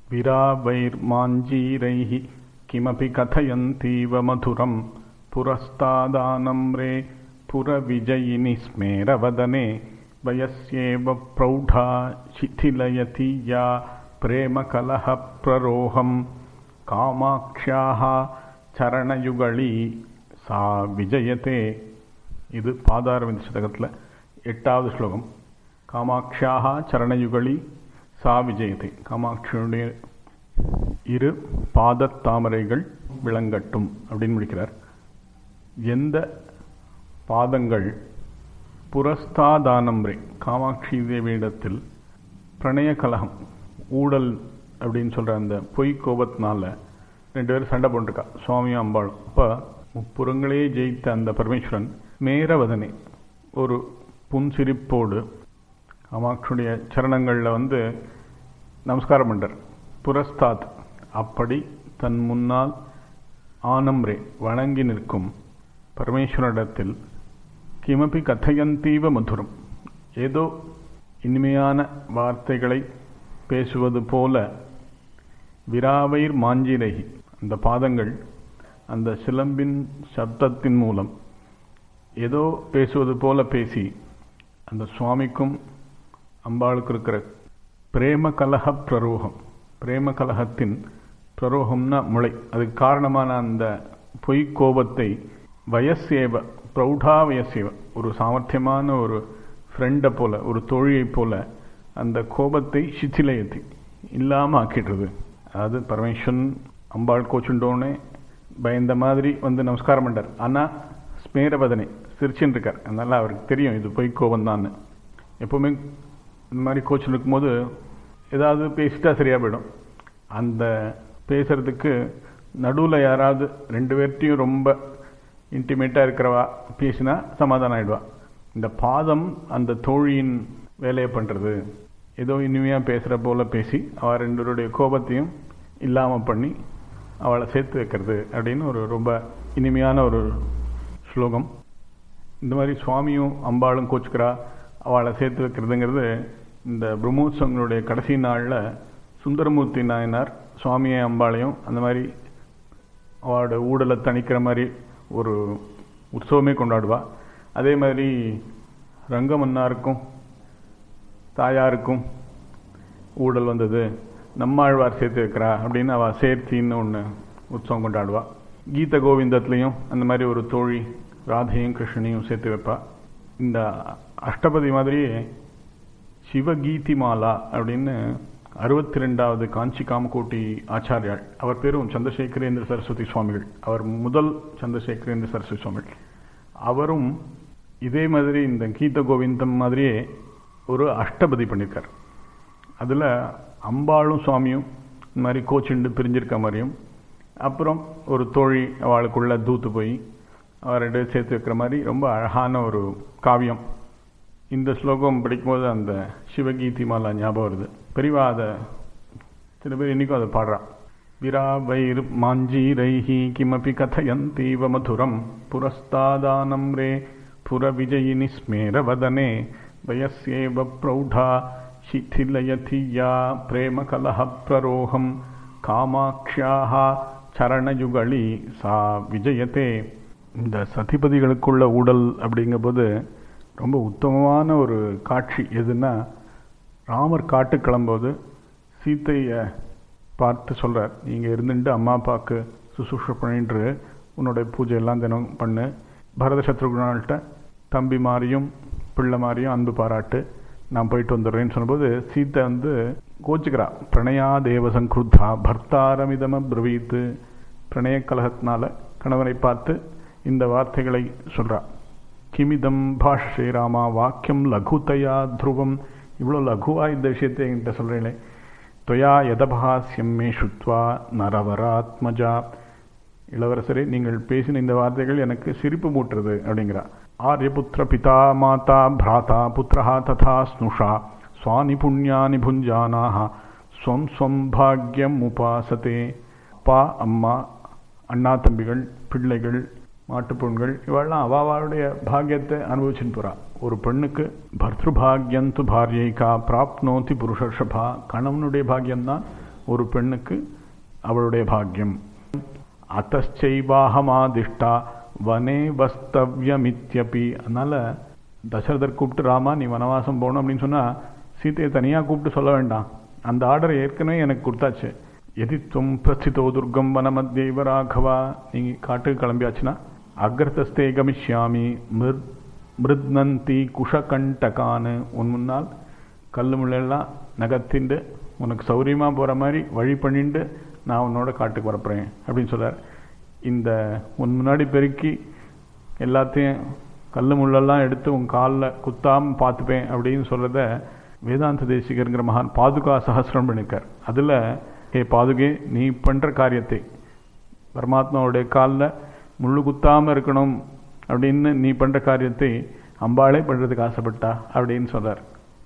विरावैर्माञ्जीरैः किमपि कथयन्तीव मधुरं पुरस्तादानम्रे पुरविजयिनि स्मेरवदने वयस्येव प्रौढा शिथिलयति या प्रेमकलहप्ररोहं कामाक्ष्याः சரணயுகளி சா விஜயத்தே இது பாதாரவிந்த சதகத்தில் எட்டாவது ஸ்லோகம் காமாட்சியாக சரணயுகளி சா விஜயத்தை காமாட்சியுடைய இரு பாதத் தாமரைகள் விளங்கட்டும் அப்படின்னு முடிக்கிறார் எந்த பாதங்கள் புரஸ்தாதானம்ரே காமாட்சி தேவியிடத்தில் பிரணய கலகம் ஊடல் அப்படின்னு சொல்கிற அந்த பொய் கோபத்தினால ரெண்டு பேரும் சண்டை போட்டுருக்கா சுவாமியும் அம்பாளும் அப்போ முப்புறங்களே ஜெயித்த அந்த பரமேஸ்வரன் மேரவதனை ஒரு புன்சிரிப்போடு காமாட்சியுடைய சரணங்களில் வந்து நமஸ்காரம் பண்ணுறார் புரஸ்தாத் அப்படி தன் முன்னால் ஆனம்ரே வணங்கி நிற்கும் பரமேஸ்வரனிடத்தில் கிமபி கதையந்தீவ மதுரம் ஏதோ இனிமையான வார்த்தைகளை பேசுவது போல விராவைர் மாஞ்சிரகி அந்த பாதங்கள் அந்த சிலம்பின் சப்தத்தின் மூலம் ஏதோ பேசுவது போல பேசி அந்த சுவாமிக்கும் அம்பாளுக்கு இருக்கிற பிரேம கலக பிரரோகம் பிரேம கலகத்தின் பிரரோகம்னா முளை அதுக்கு காரணமான அந்த பொய் கோபத்தை வயசேவ பிரௌடா வயசேவ ஒரு சாமர்த்தியமான ஒரு ஃப்ரெண்டை போல ஒரு தோழியை போல அந்த கோபத்தை சிथिலயத்தி இல்லாமல் ஆக்கிடுறது அதாவது பரமேஸ்வரன் அம்பாள் கோச்சுண்டோன்னே பயந்த மாதிரி வந்து நமஸ்காரம் பண்ணார் ஆனால் ஸ்மேரவதனை சிரிச்சுன்னு இருக்கார் அதனால் அவருக்கு தெரியும் இது பொய் கோபம் தான் எப்போவுமே இந்த மாதிரி கோச்சில் இருக்கும்போது ஏதாவது பேசிட்டா சரியாக போயிடும் அந்த பேசுறதுக்கு நடுவில் யாராவது ரெண்டு பேர்ட்டையும் ரொம்ப இன்டிமேட்டாக இருக்கிறவா பேசினா சமாதானம் ஆகிடுவா இந்த பாதம் அந்த தோழியின் வேலையை பண்ணுறது ஏதோ இனிமையாக பேசுகிற போல் பேசி அவள் ரெண்டருடைய கோபத்தையும் இல்லாமல் பண்ணி அவளை சேர்த்து வைக்கிறது அப்படின்னு ஒரு ரொம்ப இனிமையான ஒரு ஸ்லோகம் இந்த மாதிரி சுவாமியும் அம்பாளும் கோச்சுக்கிறா அவளை சேர்த்து வைக்கிறதுங்கிறது இந்த பிரம்மோத்சவங்களுடைய கடைசி நாளில் சுந்தரமூர்த்தி நாயனார் சுவாமியை அம்பாளையும் அந்த மாதிரி அவளோட ஊடலை தணிக்கிற மாதிரி ஒரு உற்சவமே கொண்டாடுவா அதே மாதிரி ரங்கமன்னாருக்கும் தாயாருக்கும் ஊடல் வந்தது நம்மாழ்வார் சேர்த்து வைக்கிறா அப்படின்னு அவள் சேர்த்தின்னு ஒன்று உற்சவம் கொண்டாடுவா கீத கோவிந்தத்துலேயும் அந்த மாதிரி ஒரு தோழி ராதையும் கிருஷ்ணனையும் சேர்த்து வைப்பா இந்த அஷ்டபதி மாதிரியே சிவகீதி மாலா அப்படின்னு அறுபத்தி ரெண்டாவது காஞ்சி காமகோட்டி ஆச்சாரியாள் அவர் பேரும் சந்திரசேகரேந்திர சரஸ்வதி சுவாமிகள் அவர் முதல் சந்திரசேகரேந்திர சரஸ்வதி சுவாமிகள் அவரும் இதே மாதிரி இந்த கீத கோவிந்தம் மாதிரியே ஒரு அஷ்டபதி பண்ணியிருக்கார் அதில் அம்பாளும் சுவாமியும் இந்த மாதிரி கோச்சிண்டு பிரிஞ்சிருக்க மாதிரியும் அப்புறம் ஒரு தோழி அவளுக்குள்ள தூத்து போய் அவர் ரெண்டு சேர்த்து வைக்கிற மாதிரி ரொம்ப அழகான ஒரு காவியம் இந்த ஸ்லோகம் படிக்கும்போது அந்த சிவகீதி மாலா ஞாபகம் வருது பெரியவா அதை சில பேர் இன்றைக்கும் அதை பாடுறான் விராவைர் மாஞ்சீரைஹி கிமபி கதயந்தீவ மதுரம் புரஸ்தாதானம் ரே புரவிஜயினி ஸ்மேரவதனே வயஸ்யேவ பிரௌಢா शिथिलयति या प्रेमकलह प्ररोहं காமாட்சியாக சரணயுகளி சா விஜயத்தே இந்த சதிபதிகளுக்குள்ள ஊடல் அப்படிங்கும்போது ரொம்ப உத்தமமான ஒரு காட்சி எதுன்னா ராமர் காட்டு கிளம்போது சீத்தையை பார்த்து சொல்கிறார் நீங்கள் இருந்துட்டு அம்மா அப்பாவுக்கு சுசுஷ பண்ணின்று உன்னோட பூஜையெல்லாம் தினம் பண்ணு பரத சத்ருகுணால்கிட்ட தம்பி மாதிரியும் பிள்ளை மாதிரியும் அன்பு பாராட்டு நான் போயிட்டு வந்துடுறேன்னு சொன்னபோது சீத்தை வந்து கோச்சுக்கிறா பிரணயா தேவசங்கிருத்தா பர்த்தாரமிதம பிரவீத்து பிரணய கலகத்தினால கணவனை பார்த்து இந்த வார்த்தைகளை சொல்றா கிமிதம் பாஷ் ஸ்ரீராமா வாக்கியம் லகுதயா துருவம் இவ்வளோ லகுவா இந்த விஷயத்தை என்கிட்ட சொல்கிறீங்களே தொயா யதபஹாஸ்யம் மே சுத்வா நரவராத்மஜா இளவரசரே நீங்கள் பேசின இந்த வார்த்தைகள் எனக்கு சிரிப்பு மூட்டுறது அப்படிங்கிறா ஆரியபுத்திர பிதா மாதா பிராதா புத்திரா ததா ஸ்னுஷா சுவானி புண்ணியானி புஞ்சானாக ஸ்வம் ஸ்வம் பாக்யம் உபாசத்தே அப்பா அம்மா அண்ணா தம்பிகள் பிள்ளைகள் மாட்டுப்பொண்கள் இவெல்லாம் அவாவாளுடைய பாக்கியத்தை அனுபவிச்சுன்னு போகிறா ஒரு பெண்ணுக்கு பர்திருபாகியந்து பாரியைக்கா பிராப்னோதி புருஷர்ஷபா கணவனுடைய பாக்கியம்தான் ஒரு பெண்ணுக்கு அவளுடைய பாக்கியம் அத்தச்சைவாகமாதிஷ்டா வனே வஸ்தவ்யமித்யபி அதனால தசரதர் கூப்பிட்டு ராமா நீ வனவாசம் போகணும் அப்படின்னு சொன்னா சீத்தையை தனியாக கூப்பிட்டு சொல்ல வேண்டாம் அந்த ஆர்டர் ஏற்கனவே எனக்கு கொடுத்தாச்சு எதித்வம் பிரஸ்திதோ துர்கம் வனமத்தியவ ராகவா நீங்கள் காட்டுக்கு கிளம்பியாச்சுன்னா அக்ரதஸ்தே கமிஷ்யாமி மிர் மிருத்னந்தி குஷகண்டகான்னு உன் முன்னால் கல் முள்ளெல்லாம் நகர்த்திண்டு உனக்கு சௌரியமாக போகிற மாதிரி வழி பண்ணிட்டு நான் உன்னோட காட்டுக்கு வரப்போகிறேன் அப்படின்னு சொல்கிறார் இந்த உன் முன்னாடி பெருக்கி எல்லாத்தையும் கல் முள்ளெல்லாம் எடுத்து உன் காலில் குத்தாமல் பார்த்துப்பேன் அப்படின்னு சொல்கிறத வேதாந்த தேசிகருங்கிற மகான் பாதுகா சஹசிரம் பண்ணியிருக்கார் அதில் ஏ பாதுகே நீ பண்ணுற காரியத்தை பரமாத்மாவுடைய காலில் முள்ளு குத்தாமல் இருக்கணும் அப்படின்னு நீ பண்ணுற காரியத்தை அம்பாளே பண்ணுறதுக்கு ஆசைப்பட்டா அப்படின்னு சொல்கிறார்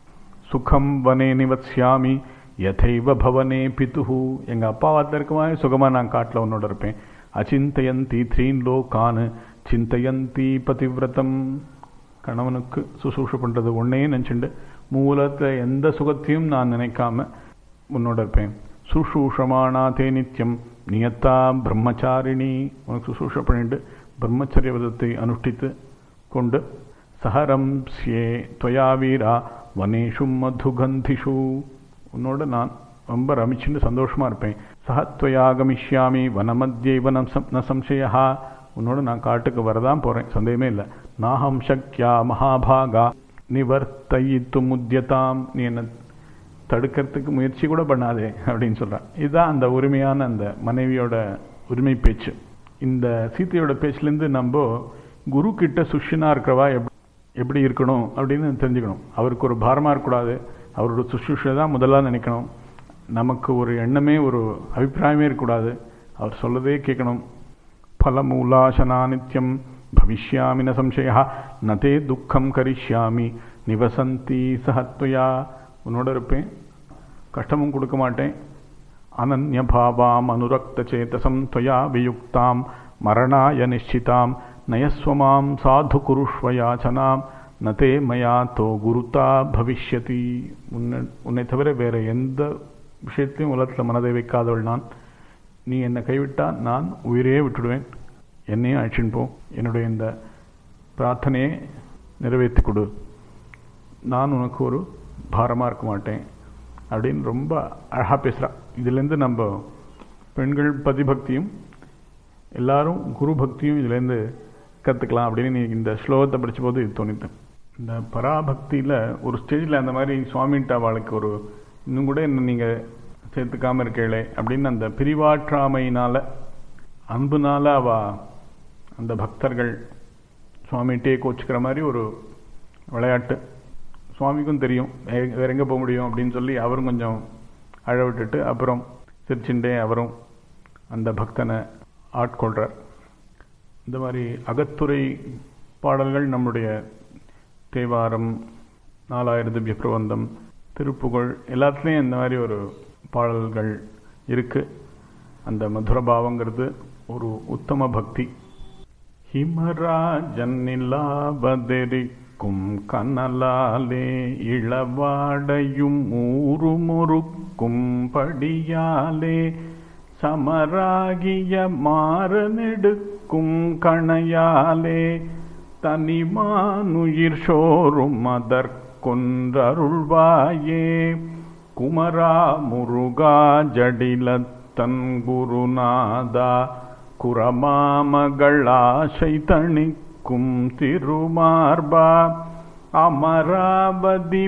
சுகம் வனே நிவத்ஸ்யாமி யதைவ பவனே பிதுஹு எங்கள் அப்பா வார்த்தை இருக்குமா சுகமாக நான் காட்டில் உன்னோட இருப்பேன் அச்சிந்தயந்தி த்ரீன் லோகானு சிந்தயந்தி பதிவிரதம் கணவனுக்கு சுசூஷ பண்ணுறது ஒன்னே நினச்சிண்டு மூலத்தில் எந்த சுகத்தையும் நான் நினைக்காம உன்னோட இருப்பேன் சுசூஷமானா தே நித்தியம் நியத்தா பிரம்மச்சாரிணி உனக்கு சுசூஷ பண்ணிட்டு பிரம்மச்சரிய விதத்தை அனுஷ்டித்து கொண்டு சஹரம் ஸ்யே துவயா வீரா வனேஷு மதுகந்திஷு உன்னோட நான் ரொம்ப ரமிச்சுட்டு சந்தோஷமா இருப்பேன் சஹத்வயா கமிஷ்யாமி வனமத்தியை வனம் ந சம்சயா உன்னோட நான் காட்டுக்கு வரதான் போறேன் சந்தேகமே இல்லை நாஹம் சக்யா மகாபாகா நிவர்த்தயித்து முத்தியதாம் நீ என்ன தடுக்கிறதுக்கு முயற்சி கூட பண்ணாதே அப்படின்னு சொல்கிறான் இதுதான் அந்த உரிமையான அந்த மனைவியோட உரிமை பேச்சு இந்த சீத்தையோட பேச்சுலேருந்து நம்ம குரு கிட்ட சுஷ்யனாக இருக்கிறவா எப் எப்படி இருக்கணும் அப்படின்னு தெரிஞ்சுக்கணும் அவருக்கு ஒரு பாரமாக இருக்கக்கூடாது அவரோட சுஷ்ரூஷை தான் முதலாக நினைக்கணும் நமக்கு ஒரு எண்ணமே ஒரு அபிப்பிராயமே இருக்கக்கூடாது அவர் சொல்லதே கேட்கணும் ஃபலமூலாசனா நித்தியம் பவிஷ்யாமி ந சம்சயா நதே துக்கம் கரிஷ்யாமி நிவசந்தி சஹத்வயா உன்னோட இருப்பேன் கஷ்டமும் கொடுக்க மாட்டேன் அனன்யபாவாம் அனுரக்த சேதசம் துவயா வியுக்தாம் மரணாய நிச்சிதாம் நயஸ்வமாம் சாது குருஷ்வயாச்சனாம் நதே மயா தோ குருதா பவிஷ்யதி உன்னை உன்னை தவிர வேற எந்த விஷயத்தையும் உலகத்தில் மனதை வைக்காதவள் நான் நீ என்னை கைவிட்டா நான் உயிரே விட்டுடுவேன் என்னையும் அழைச்சின்னு போ என்னுடைய இந்த பிரார்த்தனையை நிறைவேற்றி கொடு நான் உனக்கு ஒரு பாரமாக இருக்க மாட்டேன் அப்படின்னு ரொம்ப அழகாக பேசுகிறா இதுலேருந்து நம்ம பெண்கள் பதிபக்தியும் எல்லாரும் குரு பக்தியும் இதுலேருந்து கற்றுக்கலாம் அப்படின்னு நீ இந்த ஸ்லோகத்தை படித்த போது இது தோணித்தேன் இந்த பராபக்தியில் ஒரு ஸ்டேஜில் அந்த மாதிரி சுவாமிகிட்ட அவளுக்கு ஒரு இன்னும் கூட என்ன நீங்கள் சேர்த்துக்காம இருக்கீங்களே அப்படின்னு அந்த பிரிவாற்றாமையினால் அன்புனால அவ அந்த பக்தர்கள் சுவாமிகிட்டே கோச்சிக்கிற மாதிரி ஒரு விளையாட்டு சுவாமிக்கும் தெரியும் வேற எங்கே போக முடியும் அப்படின்னு சொல்லி அவரும் கொஞ்சம் அழ விட்டுட்டு அப்புறம் சிரிச்சுண்டே அவரும் அந்த பக்தனை ஆட்கொள்கிறார் இந்த மாதிரி அகத்துறை பாடல்கள் நம்முடைய தேவாரம் நாலாயிரம் திவ்ய பிரபந்தம் திருப்புகழ் எல்லாத்துலேயும் இந்த மாதிரி ஒரு பாடல்கள் இருக்குது அந்த மதுர பாவங்கிறது ஒரு உத்தம பக்தி ஹிமராஜன்னிலாபதெரிக்கும் கனலாலே இளவாடையும் ஊறுமொறுக்கும் படியாலே சமராகிய மாறனெடுக்கும் கணையாலே தனிமானுயிர் சோறும் அதற்கொன்றருள்வாயே குமரா முருகா ஜடிலத்தன் குருநாதா குரமாமகளாசை தணிக்கும் திருமார்பா அமராவதி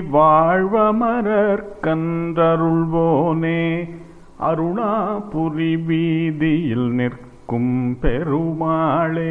வாழ்வமரற்கன்றருள்வோனே அருணாபுரி வீதியில் நிற்கும் பெருமாளே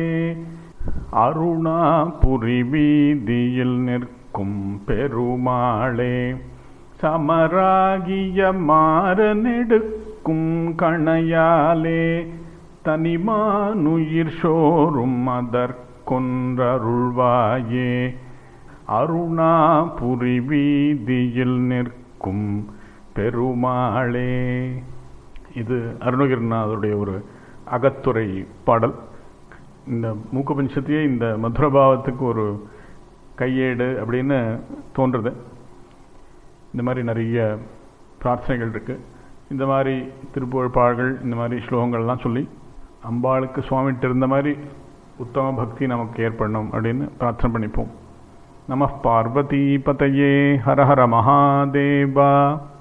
அருணாபுரி வீதியில் நிற்கும் பெருமாளே சமராகிய மாறனெடுக்கும் கணையாலே தனிமானுயிர் சோறும் அதற்கொன்றருள்வாயே அருணாபுரி வீதியில் நிற்கும் பெருமாளே இது அருணகிரிநாதருடைய ஒரு அகத்துறை பாடல் இந்த மூக்கபஞ்சத்தையே இந்த மதுரபாவத்துக்கு ஒரு கையேடு அப்படின்னு தோன்றுறது இந்த மாதிரி நிறைய பிரார்த்தனைகள் இருக்குது இந்த மாதிரி திருப்புகழ்பாடுகள் இந்த மாதிரி ஸ்லோகங்கள்லாம் சொல்லி அம்பாளுக்கு சுவாமிகிட்ட இருந்த மாதிரி உத்தம பக்தி நமக்கு ஏற்படணும் அப்படின்னு பிரார்த்தனை பண்ணிப்போம் நம பார்வதி பதையே ஹர ஹர மகாதேவா